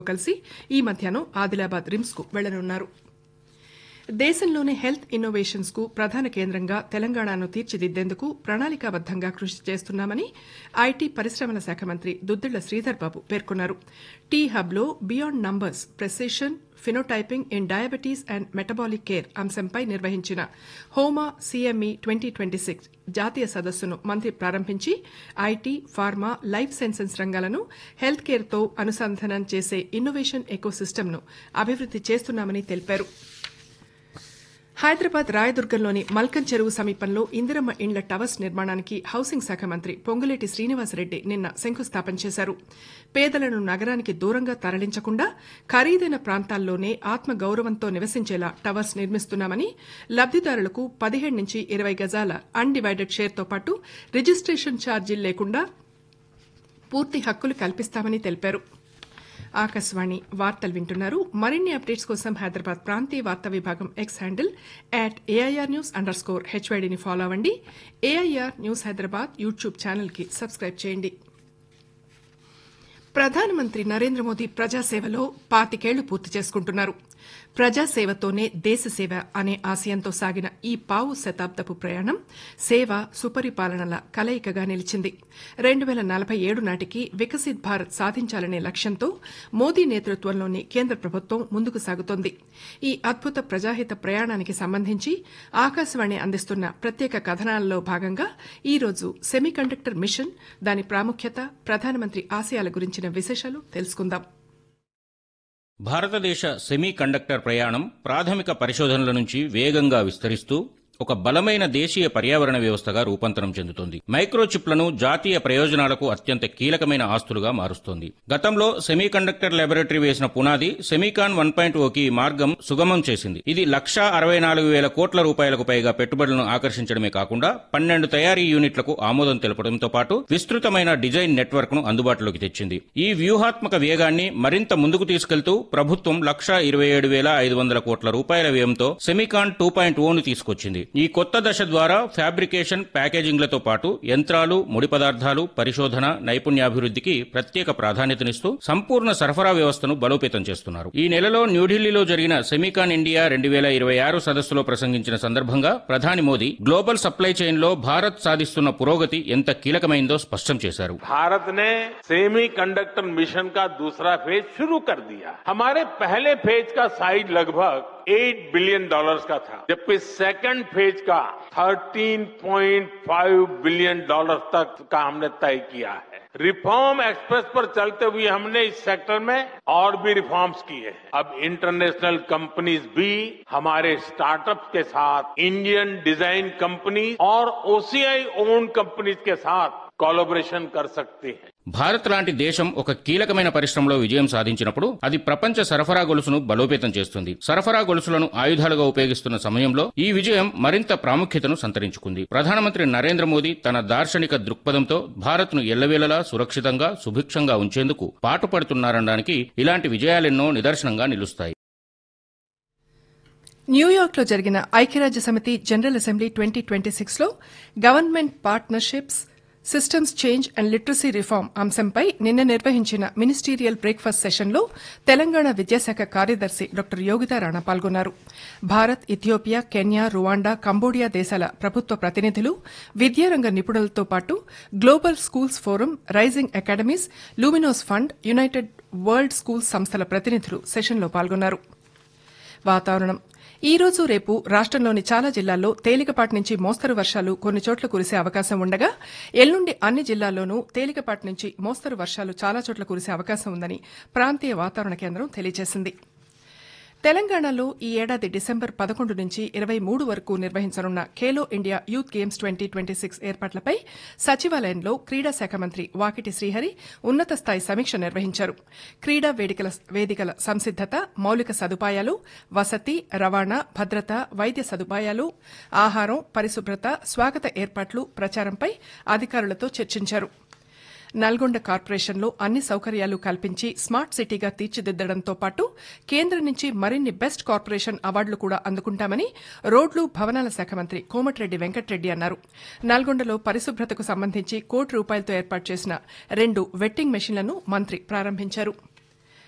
కలిసి ఈ మధ్యాహ్నం ఆదిలాబాద్ రిమ్స్ కు వెళ్లనున్నారు దేశంలోనే హెల్త్ ఇన్నోవేషన్స్ కు ప్రధాన కేంద్రంగా తెలంగాణను తీర్చిదిద్దేందుకు ప్రణాళికాబద్దంగా కృషి చేస్తున్నామని ఐటీ పరిశ్రమల శాఖ మంత్రి దుద్దిళ్ల శ్రీధర్ బాబు పేర్కొన్నారు టీ హబ్ లో beyond numbers precision phenotyping in diabetes and metabolic care అంశంపై నిర్వహించిన HOMA CME twenty twenty six జాతీయ సదస్సును మంత్రి ప్రారంభించి ఐటీ ఫార్మా లైఫ్ సైన్సెస్ రంగాలను హెల్త్ కేర్ తో అనుసంధానం చేసే ఇన్నోవేషన్ ఎకోసిస్టమ్ను అభివృద్ది చేస్తున్నామని తెలిపారు హైదరాబాద్ రాయదుర్గంలోని మల్కన్ చెరువు సమీపంలో ఇందిరమ్మ ఇండ్ల టవర్స్ నిర్మాణానికి హౌసింగ్ శాఖ మంత్రి పొంగులేటి శ్రీనివాసరెడ్డి నిన్న శంకుస్థాపన చేశారు పేదలను నగరానికి దూరంగా తరలించకుండా ఖరీదైన ప్రాంతాల్లోనే ఆత్మగౌరవంతో నివసించేలా టవర్స్ నిర్మిస్తున్నామని లబ్దిదారులకు పదిహేడు నుంచి ఇరవై గజాల అన్డివైడెడ్ షేర్తో పాటు రిజిస్టేషన్ ఛార్జీలు లేకుండా పూర్తి హక్కులు కల్పిస్తామని తెలిపారు ఆకాశవాణి వార్తలు వింటున్నారు మరిన్ని అప్డేట్స్ కోసం హైదరాబాద్ ప్రాంతీయ వార్తా విభాగం X handle at AIR news under score హెచ్వైడీని ఫాలో అవ్వండి AIR news Hyderabad YouTube channel కి సబ్స్క్రైబ్ చేయండి ప్రధానమంత్రి నరేంద్ర మోదీ ప్రజాసేవలో పాతికేళ్లు పూర్తి చేసుకుంటున్నారు ప్రజాసేవతోనే దేశసేవ అనే ఆశయంతో సాగిన ఈ పావు శతాబ్దపు ప్రయాణం సేవ సుపరిపాలనల కలయికగా నిలిచింది రెండు పేల నలభై ఏడు నాటికి వికసిత్ భారత్ సాధించాలనే లక్ష్యంతో మోదీ నేతృత్వంలోని కేంద్ర ప్రభుత్వం ముందుకు సాగుతోంది ఈ అద్భుత ప్రజాహిత ప్రయాణానికి సంబంధించి ఆకాశవాణి అందిస్తున్న ప్రత్యేక కథనాలలో భాగంగా ఈ రోజు సెమీకండక్టర్ మిషన్ దాని ప్రాముఖ్యత ప్రధానమంత్రి ఆశయాల గురించిన విశేషాలు తెలుసుకుందాం భారతదేశ సెమీ కండక్టర్ ప్రయాణం ప్రాథమిక పరిశోధనల నుంచి వేగంగా విస్తరిస్తూ ఒక బలమైన దేశీయ పర్యావరణ వ్యవస్థగా రూపాంతరం చెందుతోంది మైక్రోచిప్లను జాతీయ ప్రయోజనాలకు అత్యంత కీలకమైన ఆస్తులుగా మారుస్తోంది గతంలో సెమీ కండక్టర్ లాబొరేటరీ వేసిన పునాది సెమీకాన్ వన్ పాయింట్ ఓకి మార్గం సుగమం చేసింది ఇది లక్షా అరవై నాలుగు వేల కోట్ల రూపాయలకు పైగా పెట్టుబడులను ఆకర్షించడమే కాకుండా పన్నెండు తయారీ యూనిట్లకు ఆమోదం తెలపడంతో పాటు విస్తృతమైన డిజైన్ నెట్వర్క్ ను అందుబాటులోకి తెచ్చింది ఈ వ్యూహాత్మక వేగాన్ని మరింత ముందుకు తీసుకెళ్తూ ప్రభుత్వం లక్షా ఇరవై ఏడు వేల ఐదు వందల కోట్ల రూపాయల వ్యయంతో సెమీకాన్ టూ పాయింట్ ఓను తీసుకొచ్చింది ఈ కొత్త దశ ద్వారా ఫ్యాబ్రికేషన్ ప్యాకేజింగ్లతో పాటు యంత్రాలు ముడి పదార్థాలు పరిశోధన నైపుణ్యాభివృద్ధికి ప్రత్యేక ప్రాధాన్యతనిస్తూ సంపూర్ణ సరఫరా వ్యవస్థను బలోపేతం చేస్తున్నారు ఈ నెలలో న్యూఢిల్లీలో జరిగిన సెమీకాన్ ఇండియా రెండు వేల ఇరవై ఆరు సదస్సులో ప్రసంగించిన సందర్భంగా ప్రధాని మోదీ గ్లోబల్ సప్లై చైన్ లో భారత్ సాధిస్తున్న పురోగతి ఎంత కీలకమైందో స్పష్టం చేశారు भारत ने सेमी कंडक्टर मिशन का दूसरा फेज शुरू कर दिया हमारे पहले फेज का साइज लगभग 8 बिलियन डॉलर्स का था जबकि सेकंड फेज का 13.5 बिलियन डॉलर तक का हमने तय किया है रिफॉर्म एक्सप्रेस पर चलते हुए हमने इस सेक्टर में और भी रिफॉर्म्स किए हैं अब इंटरनेशनल कंपनीज भी हमारे स्टार्टअप के साथ इंडियन डिजाइन कंपनी और ओसीआई ओन कंपनीज के साथ कोलोबरेशन कर सकती है భారత్ లాంటి దేశం ఒక కీలకమైన పరిశ్రమలో విజయం సాధించినప్పుడు అది ప్రపంచ సరఫరా గొలుసును బలోపేతం చేస్తుంది సరఫరా గొలుసులను ఆయుధాలుగా ఉపయోగిస్తున్న సమయంలో ఈ విజయం మరింత ప్రాముఖ్యతను సంతరించుకుంది ప్రధానమంత్రి నరేంద్ర మోదీ తన దార్శనిక దృక్పథంతో భారత్ను ఎల్లవేళలా సురక్షితంగా సుభిక్షంగా ఉంచేందుకు పాటుపడుతున్నారనడానికి ఇలాంటి విజయాలెన్నో నిదర్శనంగా నిలుస్తాయి న్యూయార్క్ లో జరిగిన ఐక్యరాజ్య సమితి general assembly twenty twenty six లో government partnerships systems change and literacy reform అంశంపై నిన్న నిర్వహించిన మినిస్టీరియల్ బ్రేక్ఫాస్ట్ సెషన్లో తెలంగాణ విద్యాశాఖ కార్యదర్శి డాక్టర్ యోగితా రాణా పాల్గొన్నారు Bharat Ethiopia Kenya Rwanda Cambodia దేశాల ప్రభుత్వ ప్రతినిధులు విద్యారంగ నిపుణులతో పాటు global schools forum rising academies luminos fund united world schools సంస్థల ప్రతినిధులు సెషన్లో పాల్గొన్నారు వాతావరణం ఈ రోజు రేపు రాష్టంలోని చాలా జిల్లాల్లో తేలికపాటి నుంచి మోస్తరు వర్షాలు కొన్ని చోట్ల కురిసే అవకాశం ఉండగా ఎల్లుండి అన్ని జిల్లాల్లోనూ తేలికపాటి నుంచి మోస్తరు వర్షాలు చాలా చోట్ల కురిసే అవకాశం ఉందని ప్రాంతీయ వాతావరణ కేంద్రం తెలియజేసింది తెలంగాణలో ఈ ఏడాది డిసెంబర్ పదకొండు నుంచి ఇరవై మూడు వరకు నిర్వహించనున్న Khelo India youth games twenty twenty six ఏర్పాట్లపై సచివాలయంలో క్రీడా శాఖ మంత్రి వాకిటి శ్రీహరి ఉన్నత స్థాయి సమీక్ష నిర్వహించారు క్రీడా వేదికల వేదికల సంసిద్దత మౌలిక సదుపాయాలు వసతి రవాణా భద్రత వైద్య సదుపాయాలు ఆహారం పరిశుభ్రత స్వాగత ఏర్పాట్లు ప్రచారంపై అధికారులతో చర్చించారు నల్గొండ కార్పొరేషన్లో అన్ని సౌకర్యాలు కల్పించి స్మార్ట్ సిటీగా తీర్చిదిద్దడంతో పాటు కేంద్రం నుంచి మరిన్ని బెస్ట్ కార్పొరేషన్ అవార్డులు కూడా అందుకుంటామని రోడ్లు భవనాల శాఖ మంత్రి కోమటిరెడ్డి వెంకటరెడ్డి అన్నారు నల్గొండలో పరిశుభ్రతకు సంబంధించి కోటి రూపాయలతో ఏర్పాటు చేసిన రెండు వెట్టింగ్ మెషిన్లను మంత్రి ప్రారంభించారు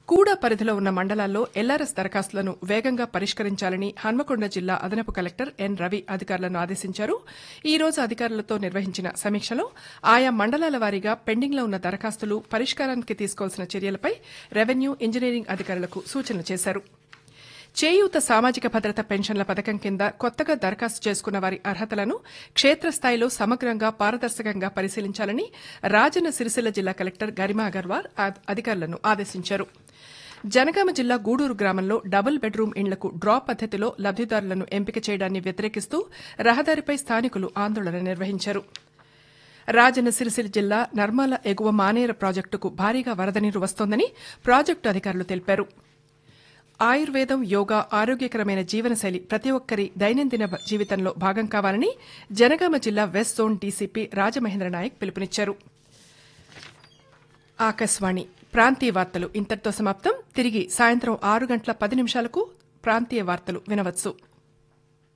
కూడా పరిధిలో ఉన్న మండలాల్లో ఎల్ఆర్ఎస్ దరఖాస్తులను వేగంగా పరిష్కరించాలని హన్మకొండ జిల్లా అదనపు కలెక్టర్ ఎన్ రవి అధికారులను ఆదేశించారు ఈ రోజు అధికారులతో నిర్వహించిన సమీక్షలో ఆయా మండలాల వారీగా పెండింగ్లో ఉన్న దరఖాస్తులు పరిష్కారానికి తీసుకోవాల్సిన చర్యలపై రెవెన్యూ ఇంజనీరింగ్ అధికారులకు సూచనలు చేశారు చేయూత సామాజిక భద్రత పెన్షన్ల పథకం కింద కొత్తగా దరఖాస్తు చేసుకున్న వారి అర్హతలను క్షేత్రస్థాయిలో సమగ్రంగా పారదర్శకంగా పరిశీలించాలని రాజన్న సిరిసిల్ల జిల్లా కలెక్టర్ గరిమా అగర్వాల్ అధికారులను ఆదేశించారు జనగామ జిల్లా గూడూరు గ్రామంలో డబుల్ బెడ్రూమ్ ఇండ్లకు డ్రా పద్దతిలో లబ్దిదారులను ఎంపిక చేయడాన్ని వ్యతిరేకిస్తూ రహదారిపై స్థానికులు ఆందోళన నిర్వహించారు రాజన్న సిరిసిల్ల జిల్లా నర్మాల ఎగువ మానేర ప్రాజెక్టుకు భారీగా వరద నీరు వస్తోందని ప్రాజెక్టు అధికారులు తెలిపారు ఆయుర్వేదం యోగా ఆరోగ్యకరమైన జీవనశైలి ప్రతి ఒక్కరి దైనందిన జీవితంలో భాగం కావాలని జనగామ జిల్లా west zone DCP Rajamahendra Nayak పిలుపునిచ్చారు ఆకాశవాణి ప్రాంతీయ వార్తలు ఇంతటితో సమాప్తం తిరిగి సాయంత్రం ఆరు గంటల పది నిమిషాలకు ప్రాంతీయ వార్తలు వినవచ్చు